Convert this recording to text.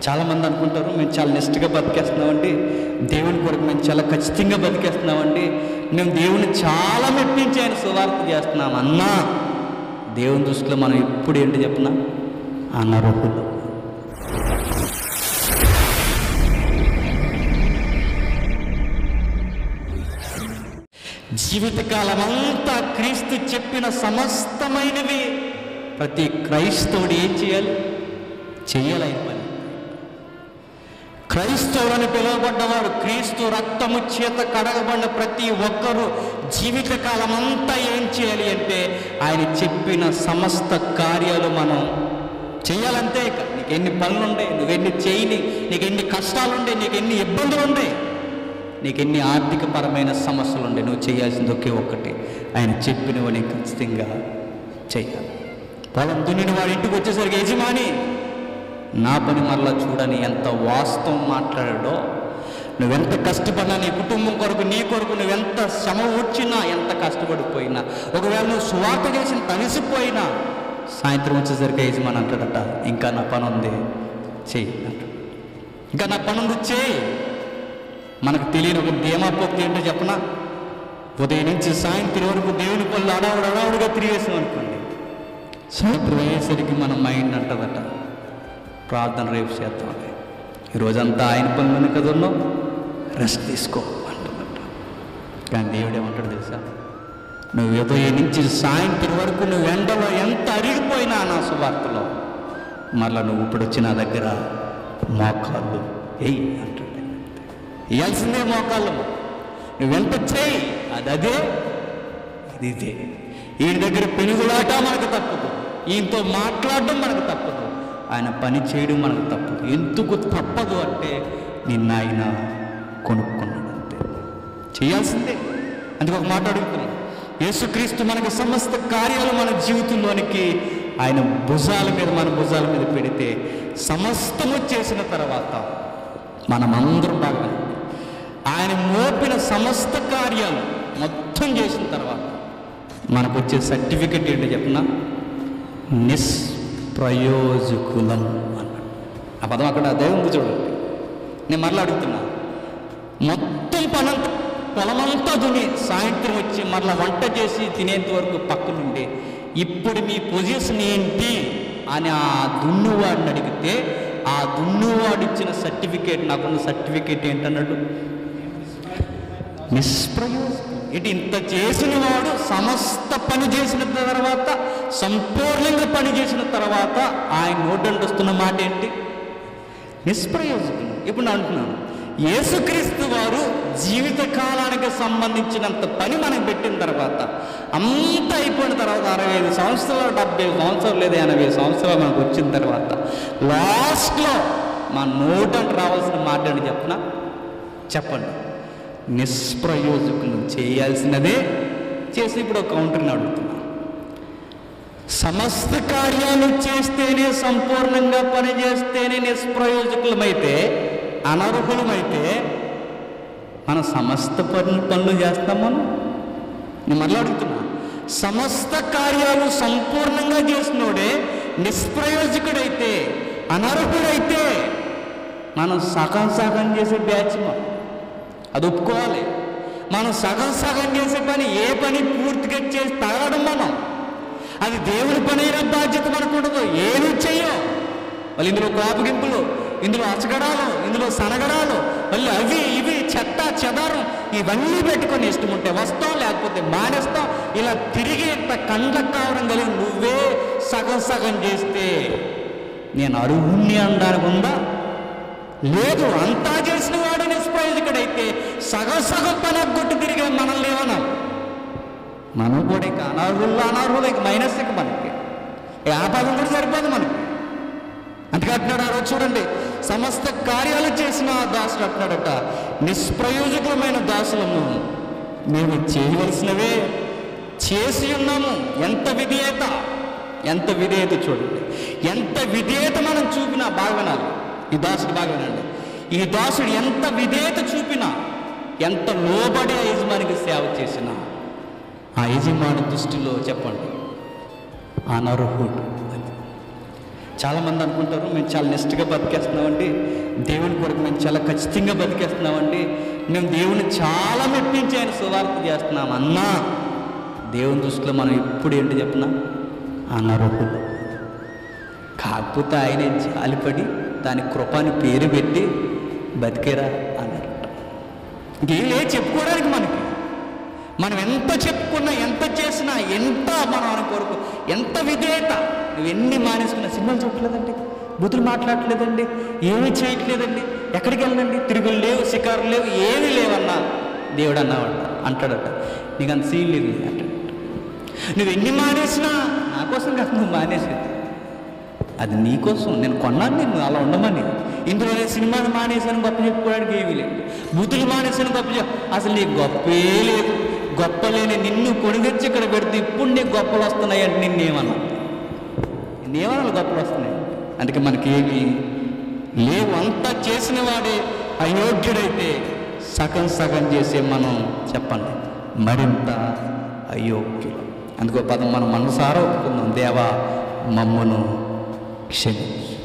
చాలామంది అనుకుంటారు మేము చాలా నిష్ఠగా బతికేస్తున్నామండి దేవుని కొరకు మేము చాలా ఖచ్చితంగా బతికేస్తున్నామండి మేము దేవుని చాలా మెప్పించి ఆయన సువార్త చేస్తున్నాం అన్నా దేవుని దృష్టిలో మనం ఎప్పుడు ఏంటి చెప్పిన అనర్హులు జీవితకాలం అంతా క్రీస్తు చెప్పిన సమస్తమైనవి ప్రతి క్రైస్తవుడు ఏం చేయాలి చేయాలి ఆయన పని క్రైస్తవులని పిలువబడ్డవారు క్రీస్తు రక్తము చేత కడగబడిన ప్రతి ఒక్కరూ జీవితకాలం అంతా ఏం చేయాలి అంటే ఆయన చెప్పిన సమస్త కార్యాలు మనం చేయాలంతే ఇక నీకు ఎన్ని పనులు ఉండే నువ్వెన్ని చేయని నీకు ఎన్ని కష్టాలు ఉండే నీకు ఎన్ని ఇబ్బందులు ఉండే నీకు ఎన్ని ఆర్థికపరమైన సమస్యలు ఉండే నువ్వు చేయాల్సింది ఒకే ఒక్కటి ఆయన చెప్పినవని ఖచ్చితంగా చేయాలి పొలం దున్నిన వాడి ఇంటికి వచ్చేసరికి యజమాని నా పని మరలా చూడని ఎంత వాస్తవం మాట్లాడాడో నువ్వెంత కష్టపడినా నీ కుటుంబం కొరకు నీ కొరకు నువ్వెంత శ్రమ వచ్చినా ఎంత కష్టపడిపోయినా ఒకవేళ నువ్వు సువార్త చేసిన తలిసిపోయినా సాయంత్రం వచ్చేసరికి యజమాని అంటాడట ఇంకా నా పని ఉంది చెయ్యి అంటాడు ఇంకా నా పని ఉంది చేయి మనకు తెలియని ఒక ధీమా పోక్తి ఏంటో చెప్పనా ఉదయం నుంచి సాయంత్రం వరకు దేవుని పనులు అడావుడు అడావుడుగా తిరిగేసాం అనుకోండి సాయంత్రం అయ్యేసరికి మన మైండ్ అంటదట ప్రార్థన రేపు చేద్దాంలే ఈ రోజంతా ఆయన పనులను కదా ఉన్నావు రెస్ట్ తీసుకో అంటున్నట్ట కానీ దేవుడు ఏమంటాడు తెలుసా నువ్వు ఉదయం నుంచి సాయంత్రం వరకు నువ్వు ఎండలో ఎంత అరిగిపోయినా నా సువార్తలో మళ్ళా నువ్వు ఇప్పుడు వచ్చి నా దగ్గర మోకాళ్ళు ఎయ్ అంటాడు ఇవ్వాల్సిందే మోకాళ్ళు నువ్వెంత చేయి అది అదే ఇది ఇదే ఈయన దగ్గర పెనుగులాట మనకు తప్పదు ఈయనతో మాట్లాడడం మనకు తప్పదు ఆయన పని చేయడం మనకు తప్పదు ఎందుకు తప్పదు అంటే నిన్న ఆయన కొనుక్కున్నాడు అంతే చేయాల్సిందే అందుకు ఒక మాట అడుగుతున్నాను యేసుక్రీస్తు మనకు సమస్త కార్యాలు మన జీవితంలోనికి ఆయన భుజాల మీద మన భుజాల మీద పెడితే సమస్తము చేసిన తర్వాత మనమందరం బాగా ఆయన మోపిన సమస్త కార్యాలు మొత్తం చేసిన తర్వాత మనకు వచ్చే సర్టిఫికెట్ ఏంటో చెప్పిన నిష్ప్రయోజకులం అన్నాడు ఆ పదం అక్కడ అదే ఉంది చూడండి నేను మరలా అడుగుతున్నా మొత్తం పనంతా పొలమంతా దుని సాయంత్రం వచ్చి మరలా వంట చేసి తినేంత వరకు పక్కనుండి ఇప్పుడు మీ పొజిషన్ ఏంటి అని ఆ దున్నువాడిని అడిగితే ఆ దున్నువాడు ఇచ్చిన సర్టిఫికేట్ నాకున్న సర్టిఫికేట్ ఏంటన్నాడు నిష్ప్రయోజనం ఇటు ఇంత చేసిన వాడు సమస్త పని చేసిన తర్వాత సంపూర్ణంగా పని చేసిన తర్వాత ఆయన నోటంటే వస్తున్న మాట ఏంటి నిష్ప్రయోజకులు ఇప్పుడు నేను అంటున్నాను యేసుక్రీస్తు వారు జీవిత కాలానికి సంబంధించినంత పని మనకు పెట్టిన తర్వాత అంతా అయిపోయిన తర్వాత అరవై ఐదు సంవత్సరాలు డెబ్బై సంవత్సరాలు లేదా ఎనభై సంవత్సరాలు మనకు వచ్చిన తర్వాత లాస్ట్లో మా నోటంటే రావాల్సిన మాట ఏంటి చెప్పనా చెప్పండి నిష్ప్రయోజకులు చేయాల్సినదే చేసి ఇప్పుడు ఒక కౌంటర్ని అడుగుతున్నా సమస్త కార్యాలు చేస్తేనే సంపూర్ణంగా పనిచేస్తేనే నిష్ప్రయోజకులమైతే అనర్హులమైతే మనం సమస్త పనులు పనులు చేస్తాం మనం నేను మళ్ళీ అడుగుతున్నా సమస్త కార్యాలు సంపూర్ణంగా చేసినోడే నిష్ప్రయోజకుడైతే అనర్హుడైతే మనం సగం సగం చేసే బ్యాచ్ మనం అది ఒప్పుకోవాలి మనం సగం సగం చేసే పని ఏ పని పూర్తిగా చేసి తగలడం మనం అది దేవుని పని అయిన బాధ్యత మనకు ఉండదు ఏమీ చెయ్యం మళ్ళీ ఇందులో కోపగింపులు ఇందులో అచగడాలు ఇందులో సనగడాలు మళ్ళీ అవి ఇవి చెత్త చెదారం ఇవన్నీ పెట్టుకొని ఇష్టం ఉంటే వస్తాం లేకపోతే మానేస్తాం ఇలా తిరిగి ఇంత కండ్లకు కావడం కలిగి నువ్వే సగం సగం చేస్తే నేను అర్హుణ్ణి అనడానికి ఉందా లేదు అంతా చేసిన వాడు నిష్ప్రయోజకుడైతే సగం సగం పని కొట్టు తిరిగే మనల్ని ఏమన్నాం మనం కూడా ఇక అనర్హుల్లో అనర్హులు ఇక మైనస్ ఇక మనకి ఇక ఆ పదం కూడా సరిపోదు మనకి అందుకే అంటున్నాడు ఆ రోజు చూడండి సమస్త కార్యాలు చేసిన ఆ దాసుడు అంటున్నాడట నిష్ప్రయోజకమైన దాసులము మేము చేయవలసినవే చేసి ఉన్నాము ఎంత విధేయత ఎంత విధేయత చూడండి ఎంత విధేయత మనం చూపినా బాగా వినాలి ఈ దాసుడు బాగా వినండి ఈ దాసుడు ఎంత విధేయత చూపినా ఎంత లోబడి ఆ యజమానికి సేవ చేసినా ఆ యజమాని దృష్టిలో చెప్పండి అనర్హుడు అని చాలామంది అనుకుంటారు మేము చాలా నిష్ఠగా బతికేస్తున్నామండి దేవుని కొరకు మేము చాలా ఖచ్చితంగా బతికేస్తున్నామండి మేము దేవుని చాలా మెప్పించి ఆయన సువార్త చేస్తున్నాం అన్నా దేవుని దృష్టిలో మనం ఎప్పుడు ఏంటి చెప్పినా అనర్హులు కాకపోతే ఆయనే జాలిపడి దాని కృపాని పేరు పెట్టి బతికేరా అన్నారు ఇంకేం లేదు చెప్పుకోవడానికి మనకి మనం ఎంత చెప్పుకున్నా ఎంత చేసినా ఎంత మనం ఆయన కొరకు ఎంత విధేయత నువ్వు ఎన్ని మానేసుకున్నా సినిమాలు చూడట్లేదండి బుద్ధులు మాట్లాడట్లేదండి ఏమీ చేయట్లేదండి ఎక్కడికి వెళ్ళండి తిరుగులు లేవు షికారులు లేవు ఏమీ లేవన్నా దేవుడు అన్నావాడు అంటాడట నీకు అంత సీన్ లేదు అంటాడు నువ్వు ఎన్ని మానేసినా నా కోసం కాదు నువ్వు మానేసేది అది నీకోసం నేను కొన్నాను నిన్ను అలా ఉండమని ఇందులో నేను సినిమాలు మానేశాను గొప్ప చెప్పుకోవడానికి ఏమీ లేదు బూతులు మానేశాను గొప్ప చెప్ అసలు నీకు గొప్పే లేదు గొప్ప లేని నిన్ను కొని తెచ్చి ఇక్కడ పెడితే ఇప్పుడు నీకు గొప్పలు వస్తున్నాయి అంటే నిన్నేమన్నా నిన్నేమన్నా గొప్పలు వస్తున్నాయి అందుకే మనకేమి లేవు అంతా చేసిన వాడే అయోగ్యుడైతే సగం సగం చేసే మనం చెప్పండి మరింత అయోగ్యులు అందుకో పదం మనం మనసారా ఒప్పుకుందాం దేవా మమ్మను క్షమించు